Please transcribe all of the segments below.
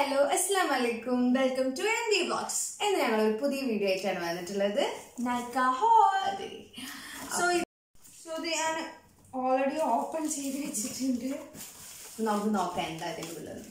Hello അസ്സാം വലൈക്കും welcome to N D blogs എന്ന് ഞങ്ങൾ ഒരു പുതിയ വീഡിയോ ആയിട്ടാണ് വന്നിട്ടുള്ളത് നൈക്ക ഹോൾ അതെ സോ സോ ഇത് ഞാൻ ഓൾറെഡി ഓപ്പൺ ചെയ്ത് വെച്ചിട്ടുണ്ട് നമുക്ക് നോക്കാം എന്താ അതിൻ്റെ ഉള്ളത്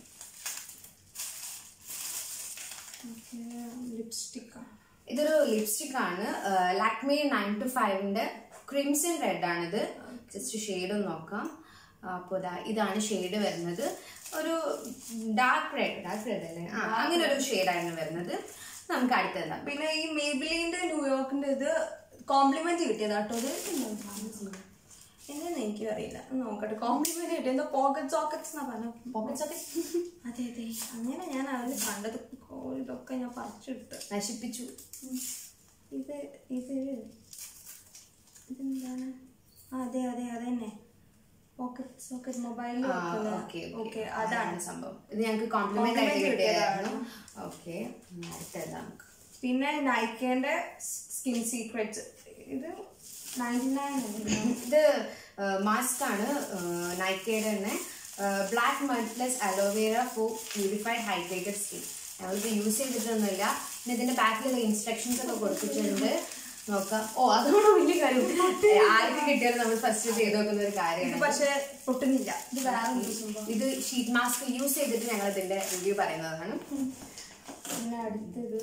ലിപ്സ്റ്റിക് ഇതൊരു ലിപ്സ്റ്റിക് ആണ് ലാക്മി നയൻ ടു ഫൈവിന്റെ ക്രിംസൺ റെഡ് ആണിത് ജസ്റ്റ് ഷെയ്ഡ് ഒന്ന് നോക്കാം അപ്പോൾ ഇതാണ് ഷെയ്ഡ് വരുന്നത് ഒരു ഡാർക്ക് റെഡ് ഡാർക്ക് റെഡ് അല്ലേ ആ അങ്ങനെ ഒരു ഷെയ്ഡാണ് വരുന്നത് നമുക്ക് അടുത്തതാണ് പിന്നെ ഈ മേബിലിന്റെ ന്യൂയോർക്കിന്റെ ഇത് കോംപ്ലിമെന്റ് കിട്ടിയതാട്ടോ ഇത് എന്താന്ന് എനിക്കും അറിയില്ല ഒന്ന് നോക്കട്ടെ കോംപ്ലിമെന്റ് കിട്ടിയ എന്തോ പോക്കറ്റ് സോക്കറ്റ്സ് എന്നാ പറഞ്ഞ പോക്കറ്റ്സ് ഒക്കെ അതെ അതെ അങ്ങനെ ഞാൻ അതിൽ കണ്ടത് ഓ, ഇതൊക്കെ ഞാൻ പറിച്ചിട്ട് നശിപ്പിച്ചു ഇത് ഇത് ഇതെന്താണ് ആ, അതെ അതെ അതന്നെ പോക്കറ്റ് സോക്കറ്റ് മൊബൈലിൽ ഓക്കെ ഓക്കെ അതാണ് സംഭവം ഇത് ഞങ്ങൾക്ക് കോംപ്ലിമെന്റ് ആയിട്ട് Compliment കിട്ടിയതായിരുന്നു ഓക്കെ അടുത്തത് നമുക്ക് പിന്നെ നൈക്കേന്റെ സ്കിൻ സീക്രറ്റ്സ് ഇത് നയൻറ്റി നയൻ ഇത് മാസ്ക് ആണ് നൈക്കയുടെ തന്നെ black mud plus aloe vera for purified hydrated skin ഞങ്ങൾക്ക് യൂസ് ചെയ്തിട്ടൊന്നുമില്ല പിന്നെ ഇതിന്റെ ബാക്കിലുള്ള ഇൻസ്ട്രക്ഷൻസ് ഒക്കെ കൊടുത്തിട്ടുണ്ട് നോക്കാം ഓ അതുകൊണ്ട് വലിയ കാര്യം ആർക്ക് കിട്ടിയാലും നമ്മൾ ഫസ്റ്റ് ചെയ്ത് നോക്കുന്ന ഒരു ഇത് കാര്യമാണ് പക്ഷെ പൊട്ടുന്നില്ല ഇത് വേറെ ഒരു സംഭവം ഇത് ഷീറ്റ് മാസ്ക് യൂസ് ചെയ്തിട്ട് ഞങ്ങൾ ഇതിന്റെ റിവ്യൂ പറയുന്നതാണ് പിന്നെ അടുത്തത്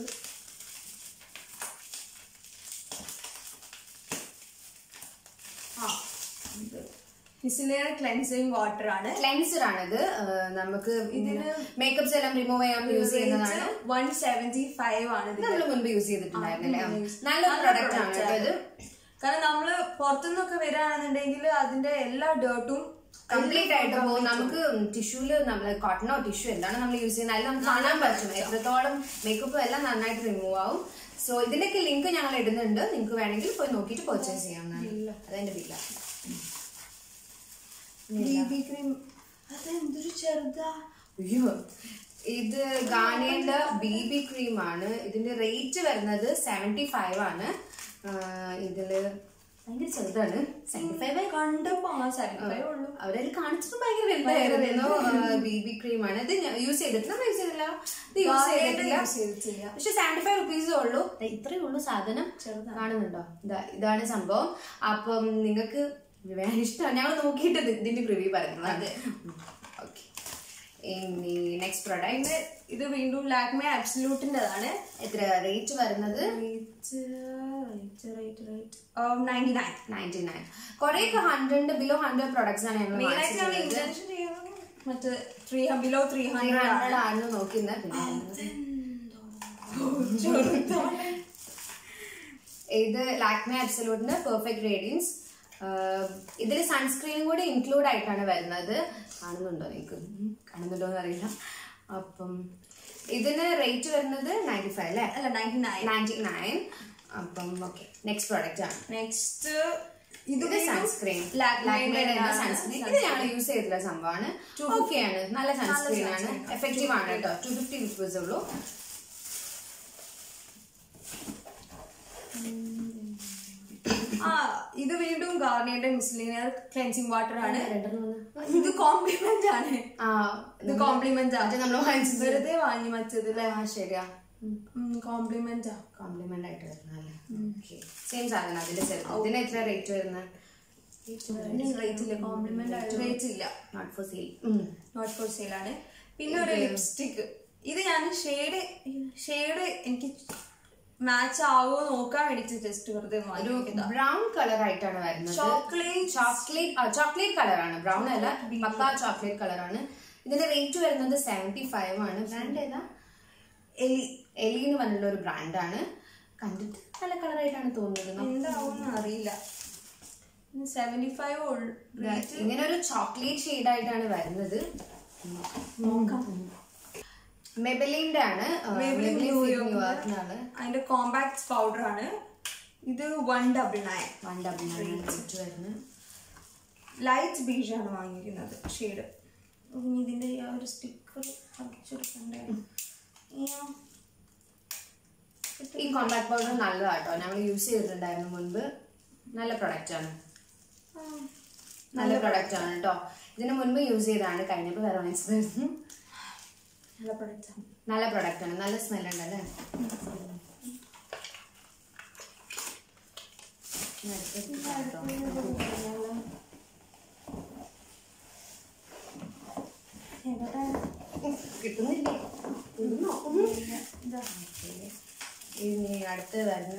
ആ ഇത് മിസിലേർ ക്ലെൻസിങ് വാട്ടർ ആണ് ക്ലെൻസർ ആണിത് ഏഹ് നമുക്ക് ഇതിന് മേക്കപ്സ് എല്ലാം റിമൂവ് ചെയ്യാൻ യൂസ് ചെയ്യുന്നതാണ് വൺ സെവന്റി ഫൈവ് ആണ് ഇത് നമ്മൾ മുൻപ് യൂസ് ചെയ്തിട്ടുണ്ടായിരുന്നില്ലേ നല്ലൊരു പ്രൊഡക്റ്റ് ആണ് കേട്ടോ ഇത് കാരണം നമ്മള് പുറത്തുനിന്നൊക്കെ വരികയാണെന്നുണ്ടെങ്കിൽ അതിന്റെ എല്ലാ ഡേർട്ടും കംപ്ലീറ്റ് ആയിട്ട് പോകും നമുക്ക് ടിഷ്യൂല് നമ്മൾ കോട്ടണോ ടിഷ്യൂ എന്താണ് നമ്മൾ യൂസ് ചെയ്യുന്നത് അതിൽ നമുക്ക് കാണാൻ പറ്റും എത്രത്തോളം മേക്കപ്പ് എല്ലാം നന്നായിട്ട് റിമൂവ് ആവും സോ ഇതിന്റെയൊക്കെ ലിങ്ക് ഞങ്ങൾ ഇടുന്നുണ്ട് നിങ്ങൾക്ക് വേണമെങ്കിൽ പോയി നോക്കിയിട്ട് പർച്ചേസ് ചെയ്യാവുന്നതാണ് അതെന്റെ ബില്ല ബേബി ക്രീം അതെന്തൊരു ചെറുതാ അയ്യോ ഇത് ഗാനേന്റെ ബി ബി ക്രീം ആണ് ഇതിന്റെ റേറ്റ് വരുന്നത് സെവന്റി ഫൈവ് ആണ് ആഹ് ഇതില് ഭയങ്കര ചെറുതാണ് സെവന്റി ഫൈവ് കണ്ടപ്പോ ആ സെവൻ ഫൈവ് ഉള്ളൂ അവരതിൽ കാണിച്ചപ്പോൾ ഭയങ്കര വലുതായിരുന്നു ബി ബി ക്രീം ആണ് ഇത് യൂസ് ചെയ്തിട്ട് നമ്മൾ യൂസ് ചെയ്തില്ല ഇത് യൂസ് ചെയ്തിട്ടില്ല യൂസ് ചെയ്തിട്ടില്ല പക്ഷെ സെവന്റി ഫൈവ് റുപ്പീസേ ഉള്ളൂ ദേ ഇത്രയേ ഉള്ളൂ സാധനം കാണുന്നുണ്ടോ ഇതാ ഇതാണ് സംഭവം അപ്പം നിങ്ങൾക്ക് വേറെ ഇഷ്ടമാണ് ഞങ്ങൾ നോക്കിയിട്ട് ഇത് ഇതിന്റെ റിവ്യൂ പറയുന്നത് അതെ ഓക്കെ ഇനി നെക്സ്റ്റ് പ്രൊഡക്റ്റ് പിന്നെ ഇത് വീണ്ടും ലാക്മേ അബ്സല്യൂട്ടിൻ്റെതാണ് എത്ര റേറ്റ് വരുന്നത് നയൻറ്റി നയൻ നയൻറ്റി നയൻ കുറേയൊക്കെ ഹൺഡ്രഡ് ബിലോ ഹൺഡ്രഡ് പ്രൊഡക്ട്സ് ആണ് ഞങ്ങൾ മെയിനായിട്ട് ഞങ്ങൾ ഇന്റൻഷൻ ചെയ്യുന്നത് മറ്റേ three below three hundred hundred ആണ് നോക്കുന്നത് പിന്നെ ഇത് ലാക്മേ അബ്സലൂട്ടിന്റെ പെർഫെക്റ്റ് റേഡിയൻസ് ഇതിൽ സൺസ്ക്രീനും കൂടി ഇൻക്ലൂഡ് ആയിട്ടാണ് വരുന്നത് കാണുന്നുണ്ടോ നിങ്ങൾക്ക് ഉം, കാണുന്നുണ്ടോ എന്ന് അറിയില്ല അപ്പം ഇതിന് റേറ്റ് വരുന്നത് നയൻറ്റി ഫൈവ് അല്ലേ അല്ല നയൻറ്റി നയൻ നയൻറ്റി നയൻ അപ്പം ഓക്കെ നെക്സ്റ്റ് പ്രോഡക്റ്റ് ആണ് നെക്സ്റ്റ് ഇത് ഇത് സൺസ്ക്രീൻ ലാക്മേയുടെ സൺസ്ക്രീൻ ഇത് ഞങ്ങൾ യൂസ് ചെയ്തിട്ടുള്ള സംഭവമാണ് ഓക്കെ ആണ് നല്ല സൺസ്ക്രീൻ ആണ് എഫക്റ്റീവ് ആണ് കേട്ടോ ടു ഫിഫ്റ്റി റുപ്പീസ് ഉള്ളൂ ആ ഇത് വീണ്ടും ഗാർണിയറുടെ മിസ്ലിനിയർ ക്ലെൻസിങ് വാട്ടർ ആണ് ഇത് കോംപ്ലിമെന്റ് ആണ് ആ ഇത് കോംപ്ലിമെന്റ് ആണ് മറ്റേ നമ്മൾ വാങ്ങിച്ചത് വെറുതെ വാങ്ങി വച്ചത് അല്ലേ ആ ശരിയാ കോംപ്ലിമെന്റ് ആ കോംപ്ലിമെന്റ് ആയിട്ട് വരുന്നല്ലേ ഓക്കെ സെയിം സാധനം അതിന്റെ ചെറുത് ഇതിന് എത്ര റേറ്റ് വരുന്നത് റേറ്റ് ഇല്ല കോംപ്ലിമെന്റ് ആയിട്ട് റേറ്റ് ഇല്ല not for sale not for sale ആണ് പിന്നെ ഒരു ലിപ്സ്റ്റിക് ഇത് ഞാൻ ഷെയ്ഡ് ഷെയ്ഡ് എനിക്ക് മാച്ച് ആവോ നോക്കാൻ വേണ്ടിട്ട് ജസ്റ്റ് വെറുതെ ഒന്ന് വാങ്ങി ഒരു നോക്കിയതാ. ബ്രൗൺ കളർ ആയിട്ടാണ് വരുന്നത് Chocolate. ചോക്ലേറ്റ് ചോക്ലേറ്റ് കളർ ആണ് ബ്രൗൺ അല്ല പക്ക ചോക്ലേറ്റ് കളർ ആണ് ഇതിന്റെ റേറ്റ് വരുന്നത് സെവന്റി ഫൈവ് ആണ് ബ്രാൻഡ് ഏതാ എലി എലി എന്ന് പറഞ്ഞിട്ടുള്ള ഒരു ബ്രാൻഡാണ് കണ്ടിട്ട് നല്ല കളർ ആയിട്ടാണ് തോന്നുന്നത് എന്താവും അറിയില്ല സെവന്റി ഫൈവ് ഇങ്ങനെ ഒരു ചോക്ലേറ്റ് ഷെയ്ഡ് ആയിട്ടാണ് വരുന്നത് മെബലിന്റെ ആണ് Maybelline New York. ന്യൂയോർക്കിനാണ് അതിന്റെ കോമ്പാക്ട് പൗഡർ ആണ് ഇത് one double nine one double nine rate വരുന്നത് ലൈറ്റ് ബീജ് ആണ് വാങ്ങിയിരിക്കുന്നത് ഷെയ്ഡ് ഇനി ഇതിന്റെ ആ ഒരു സ്റ്റിക്കർ പറിച്ചെടുക്കണ്ടേ അയ്യോ. ഈ കോമ്പാക്ട് പൗഡർ നല്ലതാട്ടോ ഞങ്ങൾ യൂസ് ചെയ്തിട്ടുണ്ടായിരുന്നു മുൻപ് നല്ല പ്രൊഡക്റ്റ് ആണ് ആ, നല്ല പ്രൊഡക്റ്റ് ആണ് കേട്ടോ ഇതിന് മുൻപ് യൂസ് ചെയ്താണ് കഴിഞ്ഞപ്പോൾ വേറെ വാങ്ങിച്ചതായിരുന്നു നല്ല പ്രൊഡക്റ്റ് ആണ് നല്ല പ്രൊഡക്റ്റ് ആണ് നല്ല സ്മെൽ ഉണ്ട് അല്ലേ ഇനി അടുത്തത് കേട്ടോ. കിട്ടുന്നില്ലേ ഇടുന്നോ? ഓക്കേ. ഇനി അടുത്ത് വരുന്ന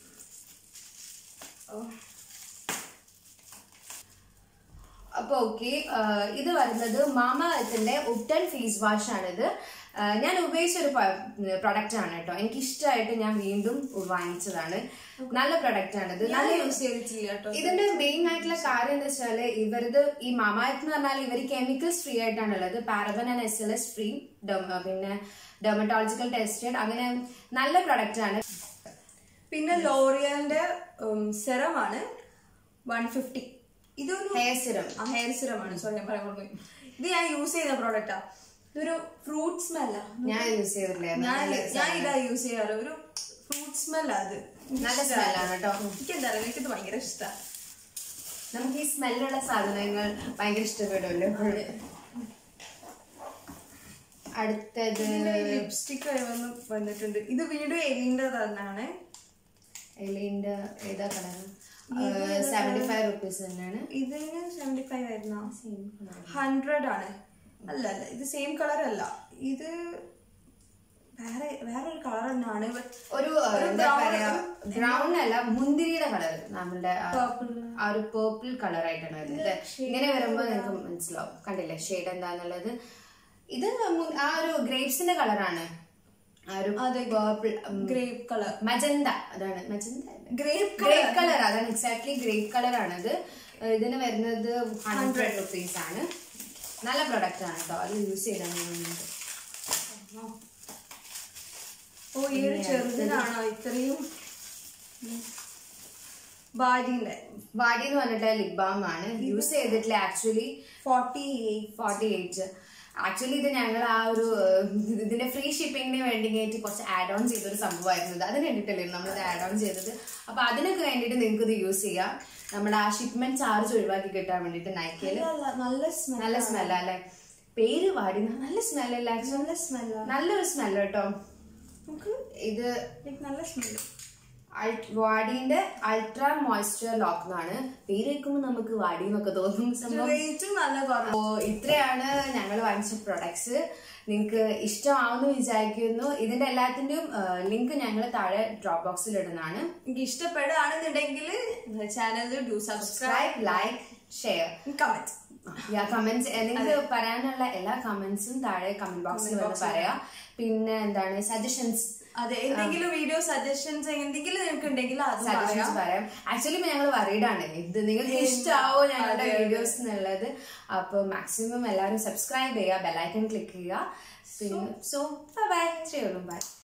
അപ്പൊ ഓക്കെ ഇത് വരുന്നത് മാമ എർത്തിന്റെ ഉട്ടൻ ഫേസ് വാഷ് ആണിത് ആ, ഞാൻ ഉപയോഗിച്ച ഒരു പ്രൊഡക്റ്റ് ആണ് കേട്ടോ എനിക്ക് ഇഷ്ടമായിട്ട് ഞാൻ വീണ്ടും വാങ്ങിച്ചതാണ് നല്ല പ്രൊഡക്റ്റ് ആണിത് ഞാൻ നല്ല യൂസ് ചെയ്തിട്ടില്ല കേട്ടോ ഇതിന്റെ മെയിൻ ആയിട്ടുള്ള കാര്യം എന്ന് വെച്ചാല് ഇവരത് ഈ മമായത്ത് എന്ന് പറഞ്ഞാൽ ഇവർ കെമിക്കൽസ് ഫ്രീ ആയിട്ടാണ് ഉള്ളത് paraben and S L S free പിന്നെ ഡെർമറ്റോളജിക്കൽ ടെസ്റ്റഡ് അങ്ങനെ നല്ല പ്രൊഡക്റ്റ് ആണ് പിന്നെ ലോറിയലിന്റെ സെറം ആണ് വൺ ഫിഫ്റ്റി ഇതൊരു ഹെയർ സിറം ഹെയർ സിറം ആണ് സോറി ഞാൻ പറയാൻ മറന്നു പോയി. ഇത് ഞാൻ യൂസ് ചെയ്ത പ്രോഡക്റ്റാ ഇതൊരു ഫ്രൂട്ട് സ്മെല്ല ഞാൻ യൂസ് ചെയ്തിട്ടില്ലായിരുന്നു ഞാൻ നല്ല ഞാൻ ഇതാ യൂസ് ചെയ്യാറ് ഒരു ഫ്രൂട്ട് സ്മെല്ല അത് നല്ല സ്മെല്ലാണ് കേട്ടോ എനിക്ക് എന്താ പറയുക എനിക്കിത് ഭയങ്കര ഇഷ്ടമാണ് നമുക്ക് ഈ സ്മെല്ലുള്ള സാധനങ്ങൾ ഭയങ്കര ഇഷ്ടപ്പെടുമല്ലോ അടുത്തത് ലിപ്സ്റ്റിക് വന്ന് വന്നിട്ടുണ്ട് ഇത് വീണ്ടും എലിന്റെ തന്നെയാണ് എലിന്റെ ഏതാ കളർ സെവന്റി ഫൈവ് റുപ്പീസ് തന്നെയാണ് ഇതിന് സെവന്റി ഫൈവ് ആയിരുന്ന ഹൺഡ്രഡ് ആണ് അല്ല അല്ല ഇത് സെയിം കളർ അല്ല ഇത് വേറെ വേറൊരു കളർ തന്നെയാണ് but ഒരു ആ, എന്താ പറയാ ബ്രൗൺ അല്ല മുന്തിരിയുടെ കളർ നമ്മളുടെ ആ- Purple. ആ ഒരു പേർപ്പിൾ കളർ ആയിട്ടാണ് വരുന്നത് ഇങ്ങനെ വരുമ്പോ നിങ്ങൾക്ക് മനസ്സിലാവും കണ്ടില്ലേ ഷെയ്ഡ് എന്താന്നുള്ളത് ഇത് മു- ആ ഒരു ഗ്രേപ്സിന്റെ കളറാണ് ആ ഒരു പേർപ്പിൾ ഗ്രേപ്പ് കളർ മജന്ത അതാണ് മജന്ത ഗ്രേപ്പ് ഗ്രേപ്പ് കളർ അതാണ് എക്സാക്ട്ലി ഗ്രേപ്പ് കളർ ആണത് ഏഹ് ഇതിന് വരുന്നത് ഹൺഡ്രഡ് റുപ്പീസ് ആണ് നല്ല പ്രൊഡക്റ്റ് ആണ് കേട്ടോ അത് യൂസ് ചെയ്താൽ വേണ്ടിയിട്ട് ഓ ഈ ഒരു ചെറുതിനാണോ ഇത്രയും ബാഡിന്റെ വാടി എന്ന് പറഞ്ഞിട്ട് ലിപ് ബാം ആണ് യൂസ് ചെയ്തിട്ടില്ല actually forty forty eight actually ഇത് ഞങ്ങൾ ആ ഒരു ഏഹ്, ഇതിന്റെ ഫ്രീ ഷിപ്പിങ്ങിന് വേണ്ടിയിട്ട് കുറച്ച് ആഡ് ഓൺ ചെയ്തൊരു സംഭവമായിരുന്നു ഇത് അതിന് വേണ്ടിയിട്ടല്ലേ നമ്മൾ ഇത് ആഡ് ഓൺ ചെയ്തത് അപ്പൊ അതിനൊക്കെ വേണ്ടിയിട്ട് നിങ്ങൾക്ക് ഇത് യൂസ് ചെയ്യാം നമ്മുടെ ആ ഷിപ്മെന്റ് ചാർജ് ഒഴിവാക്കി കിട്ടാൻ വേണ്ടിയിട്ട് നൈക്കയില് നല്ല സ്മെൽ നല്ല സ്മെല്ല അല്ലെ പേര് വാടി നല്ല സ്മെല്ലല്ല നല്ല സ്മെല്ല നല്ലൊരു സ്മെല്ല് കേട്ടോ നമുക്ക് ഇത് like നല്ല സ്മെൽ അൾ- വാടിന്റെ അൾട്രാ മോയ്സ്ചർ ലോക്ക് എന്നാണ് പേര് കേൾക്കുമ്പോൾ നമുക്ക് വാടി എന്നൊക്കെ തോന്നും സംഭവം റേറ്റും നല്ല കുറവ് അപ്പോ ഇത്രയാണ് ഞങ്ങൾ വാങ്ങിച്ച പ്രൊഡക്ട്സ് നിങ്ങൾക്ക് ഇഷ്ടമാവുമെന്ന് വിചാരിക്കുന്നു ഇതിന്റെ എല്ലാത്തിന്റെയും ലിങ്ക് ഞങ്ങൾ താഴെ ഡ്രോപ്പ് ബോക്സിൽ ഇടുന്നതാണ് എനിക്ക് ഇഷ്ടപ്പെടുകയാണെന്നുണ്ടെങ്കിൽ ചാനലിൽ do subscribe subscribe like share comment yeah comments നിങ്ങൾക്ക് പറയാനുള്ള എല്ലാ കമന്റ്സും താഴെ കമന്റ് ബോക്സിൽ വന്ന് പറയാം പിന്നെ എന്താണ് സജഷൻസ് അതെ എന്തെങ്കിലും വീഡിയോ സജഷൻസ് എന്തെങ്കിലും നിങ്ങൾക്ക് ഉണ്ടെങ്കിൽ അത് പറയാം സജഷൻസ് പറയാം ആക്ച്വലി ഞങ്ങൾ വറീഡാണ് ഇത് നിങ്ങൾക്ക് ഇഷ്ടാവോ ഞങ്ങളുടെ വീഡിയോസ് എന്നുള്ളത് അപ്പൊ മാക്സിമം എല്ലാവരും സബ്സ്ക്രൈബ് ചെയ്യുക ബെലൈക്കൺ ക്ലിക്ക് ചെയ്യുക സോ ബൈ ബൈ ബൈ